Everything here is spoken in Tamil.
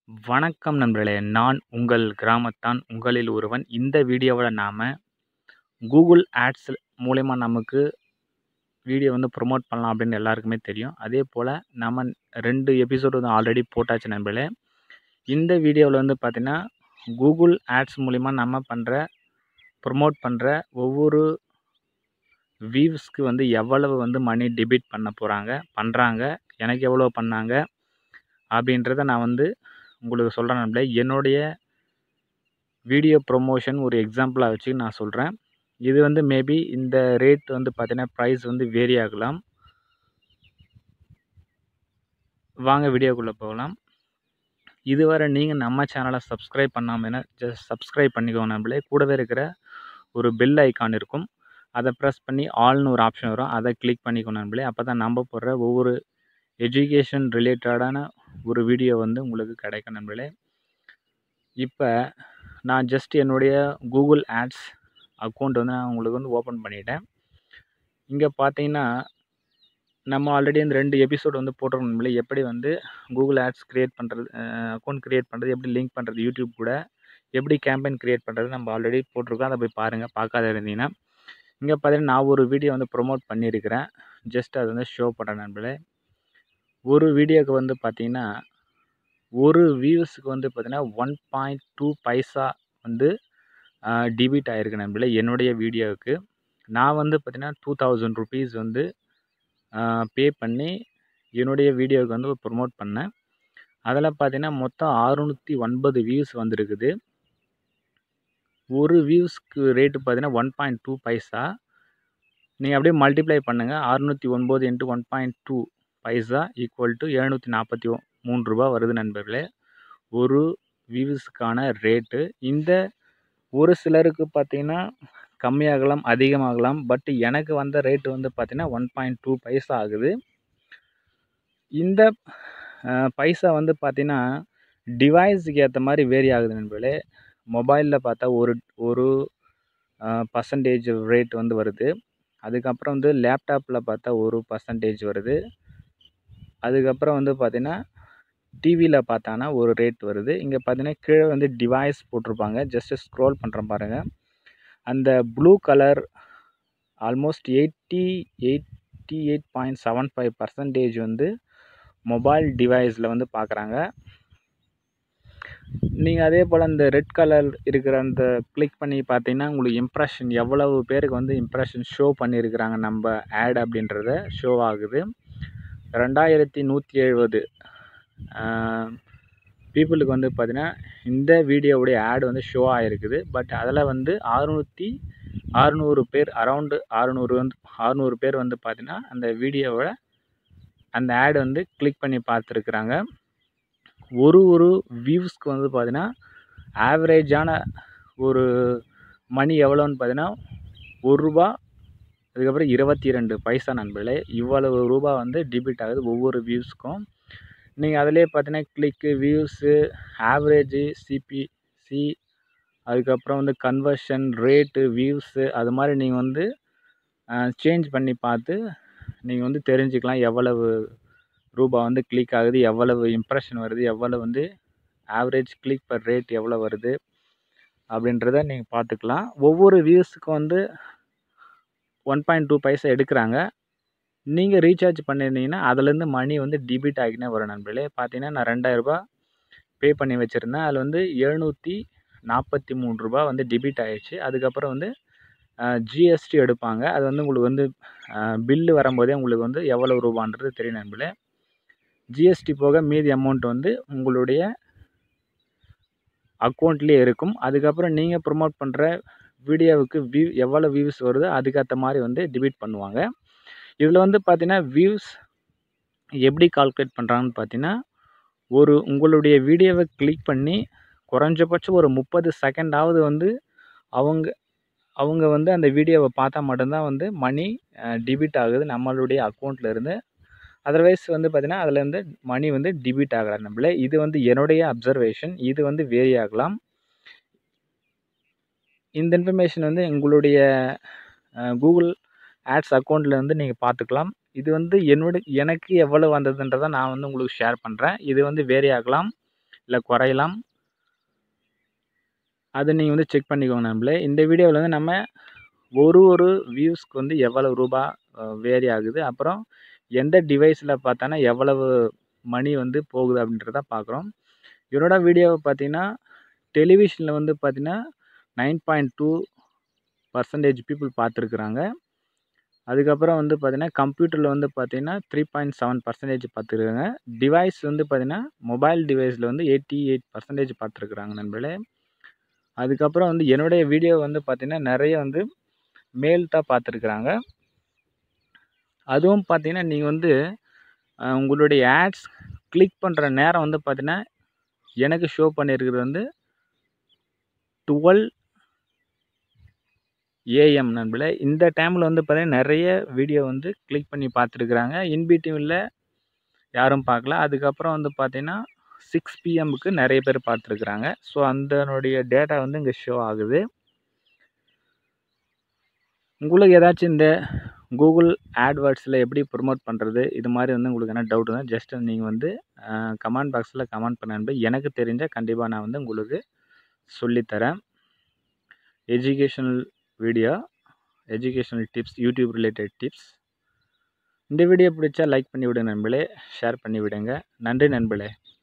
வணக்கம் நண்பர்களே! நான் உங்கள் கிராமத்தான், உங்களில் ஒருவன். இந்த வீடியோவுல நாம கூகுள் ஆட்ஸ் மூலியமா நமக்கு வீடியோ வந்து ப்ரமோட் பண்ணலாம் அப்படின்னு எல்லாருக்குமே தெரியும். அதேபோல நம்ம 2 எபிசோடு வந்து ஆல்ரெடி போட்டாச்சு நண்பர்களே. இந்த வீடியோவுல வந்து பார்த்தீங்கன்னா, கூகுள் ஆட்ஸ் மூலியமா நம்ம பண்ற ப்ரமோட் பண்ற ஒவ்வொரு வியூஸ்க்கு வந்து எவ்வளவு வந்து மணி டெபிட் பண்ண போறாங்க பண்றாங்க, எனக்கு எவ்வளோ பண்ணாங்க அப்படின்றத நான் வந்து உங்களுக்கு சொல்றேன் நண்பர்களே. என்னுடைய வீடியோ ப்ரமோஷன் ஒரு எக்ஸாம்பிளா வச்சு நான் சொல்றேன். இது வந்து மேபி இந்த ரேட் வந்து பார்த்தீங்கன்னா, பிரைஸ் வந்து வேரி ஆகலாம். வாங்க வீடியோக்குள்ள போகலாம். இதுவரை நீங்க நம்ம சேனல சப்ஸ்கிரைப் பண்ணாமனா, ஜஸ்ட் சப்ஸ்கிரைப் பண்ணிக்கோங்க நண்பர்களே. கூடவே இருக்கிற ஒரு பெல் ஐகான் இருக்கும். அத பிரஸ் பண்ணி ஆல்ன்னு ஒரு ஆப்ஷன் வரும். அத கிளிக் பண்ணிக்கோங்க நண்பர்களே. அப்பதான் நம்ப போடுற ஒவ்வொரு எஜுகேஷன் ரிலேட்டடான ஒரு வீடியோ வந்து உங்களுக்கு கிடைக்கும் நண்பர்களே. இப்ப நான் ஜஸ்ட் என்னுடைய கூகுள் ஆட்ஸ் அக்கவுண்ட் வந்து நான் உங்களுக்கு வந்து ஓப்பன் பண்ணிட்டேன். இங்க பார்த்தீங்கன்னா, நம்ம ஆல்ரெடி அந்த 2 எபிசோட் வந்து போட்டிருக்கோம் நண்பர்களே. எப்படி வந்து கூகுள் ஆட்ஸ் கிரியேட் பண்றது, அ அக்கவுண்ட் கிரியேட் பண்றது, எப்படி லிங்க் பண்றது யூடியூப் கூட, எப்படி கேம்பெயின் கிரியேட் பண்றது நம்ம ஆல்ரெடி போட்டிருக்கோம். அத போய் பாருங்க. பார்க்காத இருந்தீங்கன்னா. இங்க பார்த்தீங்கன்னா, நான் ஒரு வீடியோ வந்து ப்ரமோட் பண்ணியிருக்கிறேன். ஜஸ்ட் அத வந்து ஷோ பண்றேன் நண்பர்களே. ஒரு வீடியோக்கு வந்து பார்த்தீங்கன்னா, ஒரு வியூஸ்க்கு வந்து பார்த்தீங்கன்னா, 1.2 பைசா வந்து அ டெபிட் ஆயிருக்கு நண்பர்களே. என்னுடைய வீடியோவுக்கு. நான் வந்து பார்த்தீங்கன்னா, ₹2000 வந்து அ பே பண்ணி என்னுடைய வீடியோவுக்கு வந்து ப்ரமோட் பண்ணேன். அதுல பார்த்தீங்கன்னா, மொத்தம் 609 வியூஸ் வந்திருக்குது. ஒரு வியூஸ்க்கு ரேட் பார்த்தீங்கன்னா, 1.2 பைசா. நீங்க அப்படியே மல்டிப்ளை பண்ணுங்க. 609 இன்டூ 1.2 பைசா ஈக்குவல் டூ ரூ. 743 வருது நண்பர்களே. ஒரு வியூஸ்க்கான ரேட்டு. இந்த ஒரு சிலருக்கு பார்த்தீங்கன்னா, கம்மியாகலாம், அதிகமாகலாம். பட் எனக்கு வந்த ரேட் வந்து பார்த்தீங்கன்னா, 1.2 பைசா ஆகுது. இந்த அ பைசா வந்து பார்த்தீங்கன்னா, டிவைஸ்க்கு ஏத்த மாரி வேரி ஆகுது நண்பர்களே. மொபைல்ல பார்த்தா ஒரு ஒரு அ பெர்சன்டேஜ் ரேட் வந்து வருது. அதுக்கப்புறம் வந்து லேப்டாப்ல பார்த்தா ஒரு பெர்சன்டேஜ் வருது. அதுக்கப்புறம் வந்து பார்த்தீங்கன்னா, டிவில பார்த்தானா ஒரு ரேட் வருது. இங்க பார்த்தீங்கன்னா, கீழ வந்து டிவைஸ் போட்டிருப்பாங்க. ஜஸ்ட் ஸ்க்ரோல் பண்றேன் பாருங்க. அந்த ப்ளூ கலர் ஆல்மோஸ்ட் 80 88.75% வந்து மொபைல் டிவைஸ்ல வந்து பார்க்குறாங்க. நீங்க அதேபோல அந்த ரெட் கலர் இருக்கிற அந்த கிளிக் பண்ணி பார்த்தீங்கன்னா, உங்களுக்கு இம்ப்ரஷன் எவ்வளவு பேருக்கு வந்து இம்ப்ரஷன் ஷோ பண்ணியிருக்கிறாங்க நம்ப ஆட் அப்படின்றத ஷோ ஆகுது. 2170 அ பீப்பிளுக்கு வந்து பார்த்தீங்கன்னா, இந்த வீடியோவுடைய ஆட் வந்து ஷோ ஆயிருக்குது. பட் அதுல வந்து 600 600 பேர் அரவுண்ட் 600 வந்து 600 பேர் வந்து பார்த்தீங்கன்னா, அந்த வீடியோவ அந்த ஆட் வந்து கிளிக் பண்ணி பார்த்துருக்குறாங்க. ஒரு ஒரு வியூஸ்க்கு வந்து பார்த்தீங்கன்னா, ஆவரேஜான ஒரு மணி எவ்வளோன்னு பார்த்தீங்கன்னா, ரூ. 1 அதுக்கப்புறம் 22 பைசா நண்பர்களே. இவ்வளவு ரூபா வந்து டெபிட் ஆகுது ஒவ்வொரு வியூஸ்க்கும். நீங்க அதிலேயே பார்த்தீங்கன்னா, கிளிக்கு, வியூஸு, ஆவரேஜ், சிபிசி அதுக்கப்புறம் வந்து கன்வர்ஷன், ரேட்டு, வியூஸு அது மாரி நீங்க வந்து அ சேஞ்ச் பண்ணி பார்த்து, நீங்க வந்து தெரிஞ்சுக்கலாம். எவ்வளவு ரூபா வந்து கிளிக் ஆகுது, எவ்வளவு இம்ப்ரஷன் வருது, எவ்வளவு வந்து ஆவரேஜ் கிளிக் பெர் ரேட் எவ்வளோ வருது அப்படின்றத நீங்க பார்த்துக்கலாம். ஒவ்வொரு வியூஸ்க்கும் வந்து 1.2 பைசா எடுக்குறாங்க. நீங்க ரீசார்ஜ் பண்ணியிருந்தீங்கன்னா, அதுலேருந்து மணி வந்து டெபிட் ஆகிக்கினே வரும் நண்பர்களே. பார்த்தீங்கன்னா, நான் ரூ. 2000 பே பண்ணி வச்சிருந்தேன். அதுல வந்து ரூ. 743 வந்து டெபிட் ஆயிருச்சு. அதுக்கப்புறம் வந்து அ ஜிஎஸ்டி எடுப்பாங்க. அது வந்து உங்களுக்கு வந்து அ பில் வரும்போதே உங்களுக்கு வந்து எவ்வளவு ரூபான்றது தெரியும் நண்பர்களே. ஜிஎஸ்டி போக மீதி அமௌண்ட் வந்து உங்களுடைய அக்கவுண்ட்லயே இருக்கும். அதுக்கப்புறம் நீங்க ப்ரமோட் பண்ற வீடியோவுக்கு வியூ எவ்வளோ வியூஸ் வருதோ அதுக்கேத்த மாரி வந்து டெபிட் பண்ணுவாங்க. இதுல வந்து பார்த்தீங்கன்னா, வியூஸ் எப்படி கால்குலேட் பண்றாங்கன்னு பார்த்தீங்கன்னா, ஒரு உங்களுடைய வீடியோவ கிளிக் பண்ணி குறைஞ்சபட்சம் ஒரு 30 செகண்டாவது வந்து அவங்க அவங்க வந்து அந்த வீடியோவ பார்த்தா மட்டும் தான் வந்து மணி அ டெபிட் ஆகுது நம்மளுடைய அக்கவுண்ட்ல இருந்து. அதர்வைஸ் வந்து பார்த்தீங்கன்னா, அதுலேருந்து மணி வந்து டெபிட் ஆகல நண்பர்களே. இது வந்து என்னுடைய அப்சர்வேஷன். இது வந்து வேரி ஆகலாம். இந்த இன்ஃபர்மேஷன் வந்து உங்களுடைய அ கூகுள் ஆட்ஸ் அக்கவுண்ட்ல வந்து நீங்க பார்த்துக்கலாம். இது வந்து என்னோட எனக்கு எவ்வளவு வந்ததுன்றத நான் வந்து உங்களுக்கு ஷேர் பண்றேன். இது வந்து வேரி ஆகலாம். இல்லை குறையலாம் அதை நீங்கள் வந்து செக் பண்ணிக்கோங்க நண்பர்களே இந்த வீடியோவில் வந்து நம்ம ஒரு ஒரு வியூஸ்க்கு வந்து எவ்வளவு ரூபா வேரி ஆகுது அப்புறம் எந்த டிவைஸில் பார்த்தோன்னா எவ்வளவு மணி வந்து போகுது அப்படின்றத பார்க்குறோம் இவரோட வீடியோவை பார்த்தீங்கன்னா டெலிவிஷனில் வந்து பார்த்தீங்கன்னா nine point two percentage people பார்த்துருக்குறாங்க அதுக்கப்புறம் வந்து பார்த்தீங்கன்னா கம்ப்யூட்டரில் வந்து பார்த்தீங்கன்னா த்ரீ பாயிண்ட் செவன் பர்சன்டேஜ் பார்த்துருக்காங்க டிவைஸ் வந்து பார்த்தீங்கன்னா மொபைல் டிவைஸில் வந்து எயிட்டி எயிட் பர்சன்டேஜ் பார்த்துருக்குறாங்க நண்பர்களே அதுக்கப்புறம் வந்து என்னுடைய வீடியோ வந்து பார்த்தீங்கன்னா நிறைய வந்து மேல் தான் பார்த்துருக்குறாங்க அதுவும் பார்த்தீங்கன்னா நீங்கள் வந்து அஹ், உங்களுடைய ஆட்ஸ் கிளிக் பண்ணுற நேரம் வந்து பார்த்தீங்கன்னா எனக்கு ஷோ பண்ணியிருக்கிறது வந்து டுவெல் ஏஎம் நண்பர்களே இந்த டைமில் வந்து பார்த்தீங்கன்னா நிறைய வீடியோ வந்து கிளிக் பண்ணி பார்த்துருக்குறாங்க இன்பிடிவில் யாரும் பார்க்கல அதுக்கப்புறம் வந்து பார்த்தீங்கன்னா சிக்ஸ் பிஎம்முக்கு நிறைய பேர் பார்த்துருக்குறாங்க ஸோ அதனுடைய டேட்டா வந்து இங்கே ஷோ ஆகுது உங்களுக்கு ஏதாச்சும் இந்த கூகுள் ஆட்வேர்ட்ஸில் எப்படி ப்ரொமோட் பண்ணுறது இது மாதிரி வந்து உங்களுக்கு என்ன டவுட் இருந்தால் ஜஸ்ட் நீங்கள் வந்து கமெண்ட் பாக்ஸில் கமெண்ட் பண்ண எனக்கு தெரிஞ்ச கண்டிப்பாக நான் வந்து உங்களுக்கு சொல்லித்தரேன் educational video educational tips YouTube related tips இந்த வீடியோ பிடிச்சா லைக் பண்ணி விடுங்க நண்பர்களே ஷேர் பண்ணி விடுங்க நன்றி நண்பர்களே